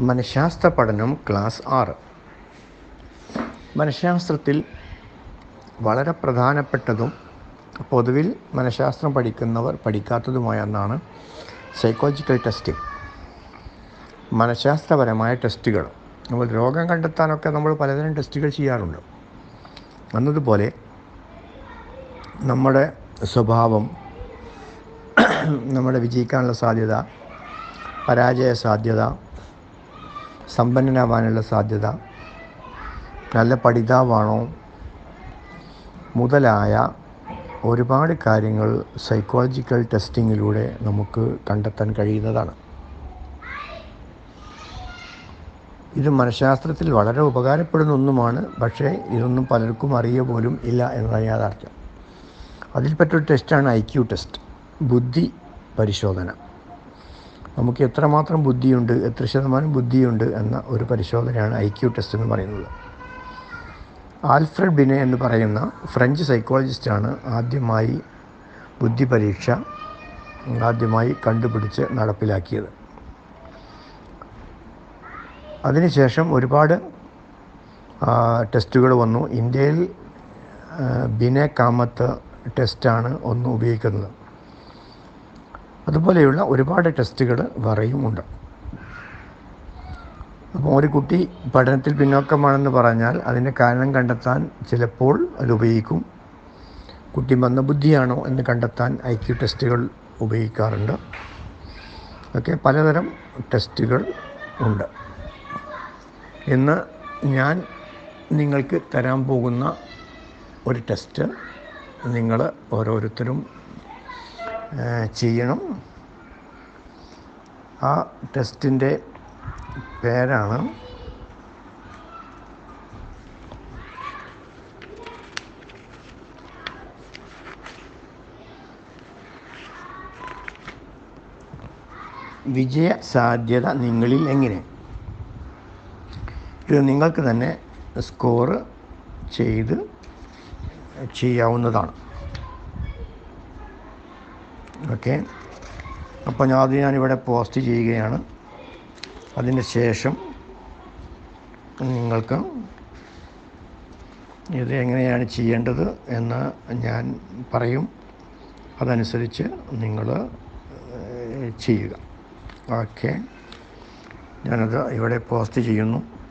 മനഃശാസ്ത്ര പഠനം ക്ലാസ് ആറ് മനഃശാസ്ത്രത്തിൽ വളരെ പ്രധാനപ്പെട്ടതും പൊതുവിൽ മനഃശാസ്ത്രം പഠിക്കുന്നവർ പഠിക്കാത്തതുമായ ഒന്നാണ് സൈക്കോളജിക്കൽ ടെസ്റ്റിംഗ് മനഃശാസ്ത്രപരമായ ടെസ്റ്റുകൾ നമ്മൾ രോഗം കണ്ടെത്താനൊക്കെ നമ്മൾ പലതരം ടെസ്റ്റുകൾ ചെയ്യാറുണ്ട് എന്നതുപോലെ നമ്മുടെ സ്വഭാവം നമ്മുടെ വിജയിക്കാനുള്ള സാധ്യത പരാജയ സാധ്യത സമ്പന്നനാവാനുള്ള സാധ്യത നല്ല പഠിതാവാണോ മുതലായ ഒരുപാട് കാര്യങ്ങൾ സൈക്കോളജിക്കൽ ടെസ്റ്റിങ്ങിലൂടെ നമുക്ക് കണ്ടെത്താൻ കഴിയുന്നതാണ് ഇത് മനഃശാസ്ത്രത്തിൽ വളരെ ഉപകാരപ്പെടുന്ന ഒന്നുമാണ് പക്ഷേ ഇതൊന്നും പലർക്കും അറിയുക പോലും ഇല്ല എന്നതാണ് യാഥാർത്ഥ്യം അതിൽപ്പെട്ടൊരു ടെസ്റ്റാണ് ഐ ക്യു ടെസ്റ്റ് ബുദ്ധി പരിശോധന നമുക്ക് എത്രമാത്രം ബുദ്ധിയുണ്ട് എത്ര ശതമാനം ബുദ്ധിയുണ്ട് എന്ന ഒരു പരിശോധനയാണ് ഐ ക്യു ടെസ്റ്റ് എന്ന് പറയുന്നത് ആൽഫ്രഡ് ബിനെ എന്ന് പറയുന്ന ഫ്രഞ്ച് സൈക്കോളജിസ്റ്റാണ് ആദ്യമായി ബുദ്ധി പരീക്ഷ ആദ്യമായി കണ്ടുപിടിച്ച് നടപ്പിലാക്കിയത് അതിനുശേഷം ഒരുപാട് ടെസ്റ്റുകൾ വന്നു ഇന്ത്യയിൽ ബിനെ കാമത്ത് ടെസ്റ്റാണ് ഒന്ന് ഉപയോഗിക്കുന്നത് അതുപോലെയുള്ള ഒരുപാട് ടെസ്റ്റുകൾ വേറെയുമുണ്ട് അപ്പോൾ ഒരു കുട്ടി പഠനത്തിൽ പിന്നോക്കമാണെന്ന് പറഞ്ഞാൽ അതിൻ്റെ കാരണം കണ്ടെത്താൻ ചിലപ്പോൾ അത് ഉപയോഗിക്കും കുട്ടി മന്ദബുദ്ധിയാണോ എന്ന് കണ്ടെത്താൻ ഐ ക്യു ടെസ്റ്റുകൾ ഉപയോഗിക്കാറുണ്ട് ഒക്കെ പലതരം ടെസ്റ്റുകൾ ഉണ്ട് ഇന്ന് ഞാൻ നിങ്ങൾക്ക് തരാൻ പോകുന്ന ഒരു ടെസ്റ്റ് നിങ്ങൾ ഓരോരുത്തരും ചെയ്യണം ആ ടെസ്റ്റിൻ്റെ പേരാണ് വിജയ സാധ്യത നിങ്ങളിൽ എങ്ങനെ ഇത് നിങ്ങൾക്ക് തന്നെ സ്കോർ ചെയ്ത് ചെയ്യാവുന്നതാണ് ഓക്കെ അപ്പോൾ ഞാൻ അത് ഞാനിവിടെ പോസ്റ്റ് ചെയ്യുകയാണ് അതിന് ശേഷം നിങ്ങൾക്ക് ഇത് എങ്ങനെയാണ് ചെയ്യേണ്ടത് എന്ന് ഞാൻ പറയും അതനുസരിച്ച് നിങ്ങൾ ചെയ്യുക ഓക്കെ ഞാനത് ഇവിടെ പോസ്റ്റ് ചെയ്യുന്നു